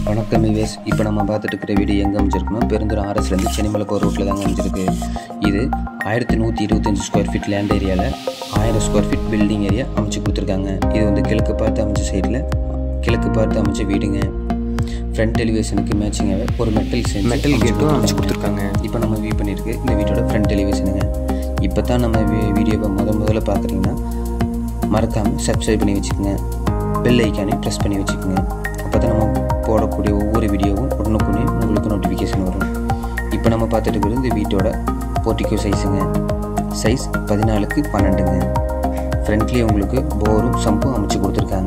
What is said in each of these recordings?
வணக்கம் விவேஸ் இப்போ நம்ம பார்த்துட்டு இருக்கிற வீடு எங்கே அமைஞ்சிருக்கணும் பெருந்துறை ஆர்எஸ்லேருந்து சென்னிமலை போகிற ரோட்டில் தாங்க அமைஞ்சிருக்கு இது ஆயிரத்தி நூற்றி இருபத்தஞ்சி ஸ்கொயர் ஃபீட் லேண்ட் ஏரியாவில் ஆயிரம் ஸ்கொயர் ஃபீட் பில்டிங் ஏரியா அமைச்சு கொடுத்துருக்காங்க இது வந்து கிழக்கு பார்த்து அமைச்ச சைடில் கிழக்கு பார்த்து அமைச்ச வீடுங்க ஃப்ரண்ட் எலிவேஷனுக்கு மேட்சிங்காகவே ஒரு மெட்டல் செஞ்சு மெட்டல் அமைச்சு கேட்டும் அமைச்சு கொடுத்துருக்காங்க இப்போ நம்ம வியூ பண்ணியிருக்கு இந்த வீட்டோட ஃப்ரண்ட் எலிவேஷனுங்க இப்போ தான் நம்ம வீ- வீடியோவை முத முதல்ல பார்க்குறீங்கன்னா மறக்காமல் சப்ஸ்கிரைப் பண்ணி வச்சுக்கோங்க பெல் ஐக்கானே ப்ரெஸ் பண்ணி வச்சுக்கோங்க அப்போ தான் நம்ம போடக்கூடிய ஒவ்வொரு வீடியோவும் உடனுக்குடனே உங்களுக்கு நோட்டிஃபிகேஷன் வரும் இப்போ நம்ம பார்த்துட்டு இருக்கிறது இந்த வீட்டோட போர்ட்டிகோ சைஸுங்க சைஸ் பதினாலுக்கு பன்னெண்டுங்க ஃப்ரண்ட்லேயே உங்களுக்கு போரும் சம்பும் அமைச்சு கொடுத்துருக்காங்க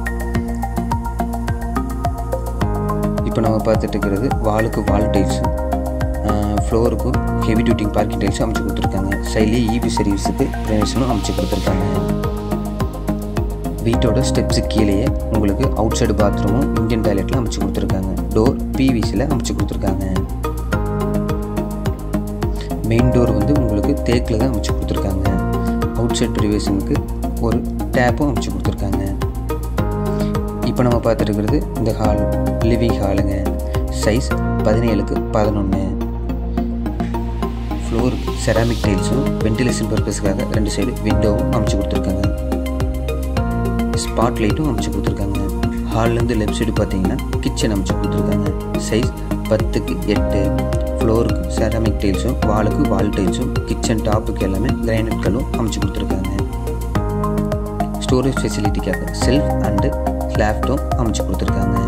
இப்போ நம்ம பார்த்துட்டு இருக்கிறது வாலுக்கு வால் டைல்ஸும் ஃப்ளோருக்கும் ஹெவி டியூட்டி பார்க்கிங் டைல்ஸும் அமைச்சு கொடுத்துருக்காங்க சைட்லேயே இபி சர்வீஸுக்கு ப்ரொவிஷனும் அமைச்சு கொடுத்துருக்காங்க வீட்டோட ஸ்டெப்ஸு கீழேயே உங்களுக்கு அவுட் சைடு பாத்ரூமும் இந்தியன் டாய்லெட்லாம் அமைச்சு கொடுத்துருக்காங்க டோர் பிவிசியில் அமைச்சு கொடுத்துருக்காங்க மெயின் டோர் வந்து உங்களுக்கு தேக்கில் தான் அமைச்சு கொடுத்துருக்காங்க அவுட் சைட் ப்ரிவேஷனுக்கு ஒரு டேப்பும் அமைச்சு கொடுத்துருக்காங்க இப்போ நம்ம பார்த்துருக்கிறது இந்த ஹால் லிவிங் ஹாலுங்க சைஸ் பதினேழுக்கு பதினொன்று ஃப்ளோருக்கு செராமிக் டைல்ஸும் வென்டிலேஷன் பர்பஸ்க்காக ரெண்டு சைடு விண்டோவும் அமைச்சு கொடுத்துருக்காங்க ஸ்பாட் லைட்டும் அமைச்சு கொடுத்துருக்காங்க ஹால்லேருந்து லெஃப்ட் சைடு பார்த்தீங்கன்னா கிச்சன் அமைச்சு கொடுத்துருக்காங்க சைஸ் பத்துக்கு எட்டு ஃப்ளோருக்கு செராமிக் டைல்ஸும் வாலுக்கு வால் டைல்ஸும் கிச்சன் டாப்புக்கு எல்லாமே கிரானைட் கல்லும் அமைச்சு கொடுத்துருக்காங்க ஸ்டோரேஜ் ஃபெசிலிட்டிக்காக செல்ஃப் அண்டு லேப்டாப் அமைச்சு கொடுத்துருக்காங்க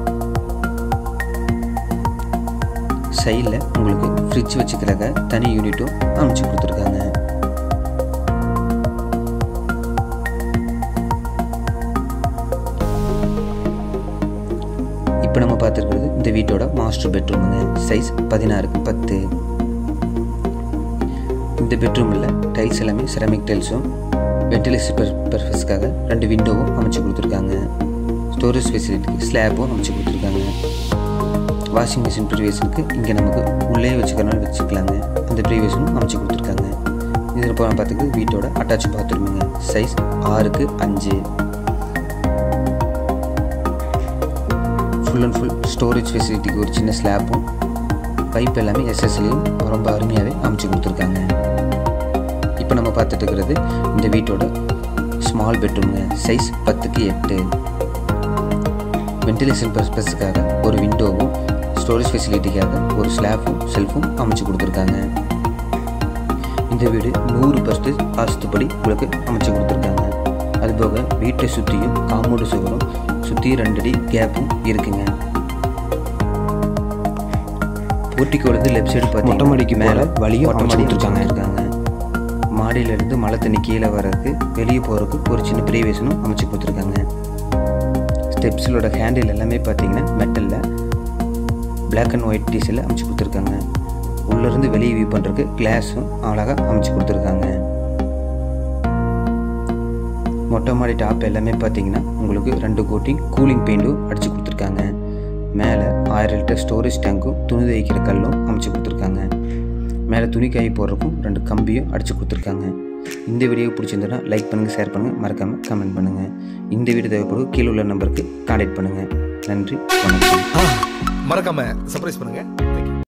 சைடில் உங்களுக்கு ஃப்ரிட்ஜ் வச்சுக்கிறக்க தனி யூனிட்டும் அமைச்சு கொடுத்துருக்காங்க இப்போ நம்ம பார்த்துருக்கிறது இந்த வீட்டோட மாஸ்டர் பெட்ரூமுங்க சைஸ் பதினாறுக்கு பத்து இந்த பெட்ரூமில் டைல்ஸ் எல்லாமே செராமிக் டைல்ஸும் வென்டிலேஷன் பர்பஸ்க்காக ரெண்டு விண்டோவும் அமைச்சு கொடுத்துருக்காங்க ஸ்டோரேஜ் ஃபெசிலிட்டிக்கு ஸ்லாப்பும் அமைச்சு கொடுத்துருக்காங்க வாஷிங் மிஷின் ப்ரிவியஸனுக்கு இங்கே நமக்கு உள்ளே வச்சுக்கிறனால வச்சுக்கலாங்க அந்த ப்ரிவியஸனும் அமைச்சு கொடுத்துருக்காங்க இதில் போன பார்த்துக்கு வீட்டோட அட்டாச் பாத்ரூமுங்க சைஸ் ஆறுக்கு அஞ்சு ஃபுல் அண்ட் ஃபுல் ஸ்டோரேஜ் ஃபெசிலிட்டிக்கு ஒரு சின்ன ஸ்லாப்பும் பைப் எல்லாமே எஸ்எஸ்லையும் ரொம்ப அருமையாகவே அமைச்சு கொடுத்துருக்காங்க இப்போ நம்ம பார்த்துட்டு இருக்கிறது இந்த வீட்டோட ஸ்மால் பெட்ரூமுங்க சைஸ் பத்துக்கு எட்டு வென்டிலேஷன் பர்பஸுக்காக ஒரு விண்டோவும் ஸ்டோரேஜ் ஃபெசிலிட்டிக்காக ஒரு ஸ்லாப்பும் செல்ஃபும் அமைச்சு கொடுத்துருக்காங்க இந்த வீடு நூறு பர்சன்டேஜ் வாஸ்துப்படி உங்களுக்கு அமைச்சு கொடுத்துருக்காங்க அதுபோக வீட்டை சுற்றியும் காம்பவுண்டு சுவரும் சுற்றி ரெண்டடி கேப்பும் இருக்குங்க போர்ட்டிக்கோலேருந்து லெஃப்ட் சைடு மொட்டை பார்த்தீங்கன்னா மாடிக்கு போற மேலே வழியும் மொட்டை அமைச்சு மாடி கொடுத்துருக்காங்க. இருக்காங்க மாடியிலேருந்து மழை தண்ணி கீழே வர்றதுக்கு வெளியே போகிறதுக்கு ஒரு சின்ன ப்ரீவேஷனும் அமைச்சு கொடுத்துருக்காங்க ஸ்டெப்ஸிலோட ஹேண்டில் எல்லாமே பார்த்தீங்கன்னா மெட்டலில் Black அண்ட் ஒயிட் டீசலில் அமைச்சு கொடுத்துருக்காங்க உள்ளேருந்து வெளியே வியூ பண்ணுறதுக்கு கிளாஸும் அழகாக அமைச்சு கொடுத்துருக்காங்க மொட்டை மாடி டாப் எல்லாமே பார்த்தீங்கன்னா உங்களுக்கு ரெண்டு கோட்டிங் கூலிங் பெயிண்ட்டும் அடிச்சு கொடுத்துருக்காங்க மேலே ஆயிரம் லிட்டர் ஸ்டோரேஜ் டேங்க்கும் துணி துவைக்கிற கல்லும் அமைச்சு கொடுத்துருக்காங்க மேலே துணி காய் போடுறதுக்கும் ரெண்டு கம்பியும் அடிச்சு கொடுத்துருக்காங்க இந்த வீடியோ பிடிச்சிருந்ததுன்னா லைக் பண்ணுங்கள் ஷேர் பண்ணுங்கள் மறக்காமல் கமெண்ட் பண்ணுங்கள் இந்த வீடியோ தேவைப்படும் கீழே உள்ள நம்பருக்கு கான்டாக்ட் பண்ணுங்கள் நன்றி வணக்கம் மறக்காம சர்ப்ரைஸ் பண்ணுங்க